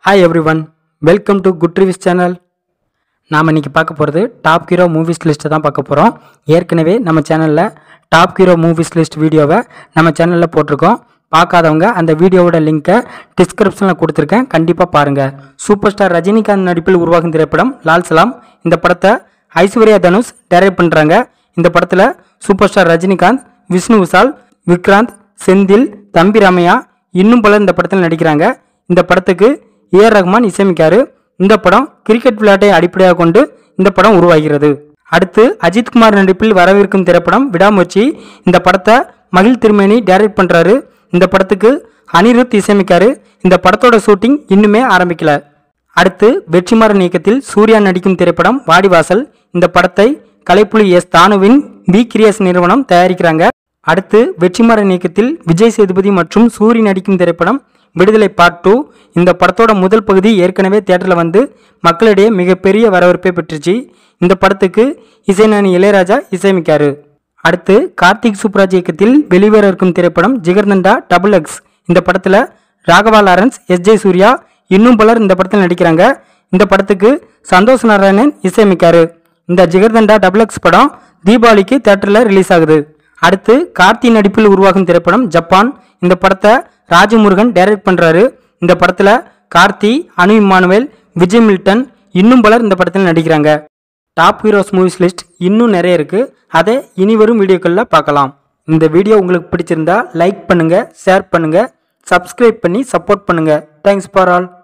hi everyone welcome to good reviews channel நாம் இன்னைக்கு பார்க்க போகிறது டாப் ஹீரோ மூவிஸ் லிஸ்ட்டை தான் பார்க்க போகிறோம் ஏற்கனவே நம்ம சேனலில் டாப் ஹீரோ மூவிஸ் லிஸ்ட் வீடியோவை நம்ம சேனலில் போட்டிருக்கோம் பார்க்காதவங்க அந்த வீடியோவோட லிங்க்கை டிஸ்கிரிப்ஷனில் கொடுத்துருக்கேன் கண்டிப்பாக பாருங்கள் சூப்பர் ஸ்டார் ரஜினிகாந்த் நடிப்பில் உருவாகும் திரைப்படம் லால் சலாம் இந்த படத்தை ஐஸ்வர்யா தனுஷ் டைரக்ட் பண்ணுறாங்க இந்த படத்தில் சூப்பர் ஸ்டார் ரஜினிகாந்த் விஷ்ணு விஷால் விக்ராந்த் செந்தில் தம்பி ராமையா இன்னும் பலர் இந்த படத்தில் நடிக்கிறாங்க இந்த படத்துக்கு ஏஆர் ரஹ்மான் இசையமைக்காரு இந்த படம் கிரிக்கெட் விளையாட்டை அடிப்படையாக கொண்டு இந்த படம் உருவாகிறது அடுத்து அஜித்குமார் நடிப்பில் வரவிருக்கும் திரைப்படம் விடாமுயற்சி இந்த படத்தை மகிழ் திருமேனி டைரக்ட் பண்றாரு இந்த படத்துக்கு அனிருத் இசையமைக்காரு இந்த படத்தோட ஷூட்டிங் இன்னுமே ஆரம்பிக்கல அடுத்து வெற்றிமாறன் இயக்கத்தில் சூர்யா நடிக்கும் திரைப்படம் வாடிவாசல் இந்த படத்தை கலைப்புலி எஸ் தானுவின் பி கிரியஸ் நிறுவனம் தயாரிக்கிறாங்க அடுத்து வெற்றிமாறன் இயக்கத்தில் விஜய் சேதுபதி மற்றும் சூரி நடிக்கும் திரைப்படம் விடுதலை பார்ட் டூ இந்த படத்தோட முதல் பகுதி ஏற்கனவே தியேட்டரில் வந்து மக்களிடையே மிகப்பெரிய வரவேற்பை பெற்றுச்சு இந்த படத்துக்கு இசைஞானி இளையராஜா இசையமைக்காரு அடுத்து கார்த்திக் சுப்ராஜ் இயக்கத்தில் வெளிவர இருக்கும் திரைப்படம் ஜிகர்தண்டா டபுள் எக்ஸ் இந்த படத்தில் ராகவா லாரன்ஸ் எஸ் ஜே சூர்யா இன்னும் பலர் இந்த படத்தில் நடிக்கிறாங்க இந்த படத்துக்கு சந்தோஷ் நாராயணன் இசையமைக்காரு இந்த ஜிகர்தண்டா டபுள் எக்ஸ் படம் தீபாவளிக்கு தேட்டரில் ரிலீஸ் ஆகுது அடுத்து கார்த்தி நடிப்பில் உருவாகும் திரைப்படம் ஜப்பான் இந்த படத்தை ராஜமுருகன் டைரக்ட் பண்றாரு இந்த படத்துல கார்த்தி அனு இம்மானுவேல் விஜய் மில்டன் இன்னும் பலர் இந்த படத்தில் நடிக்கிறாங்க டாப் ஹீரோஸ் மூவிஸ் லிஸ்ட் இன்னும் நிறைய இருக்கு அதை இனி வரும் வீடியோக்களில் பார்க்கலாம் இந்த வீடியோ உங்களுக்கு பிடிச்சிருந்தா லைக் பண்ணுங்க ஷேர் பண்ணுங்க சப்ஸ்கிரைப் பண்ணி சப்போர்ட் பண்ணுங்க தேங்க்ஸ் ஃபார் ஆல்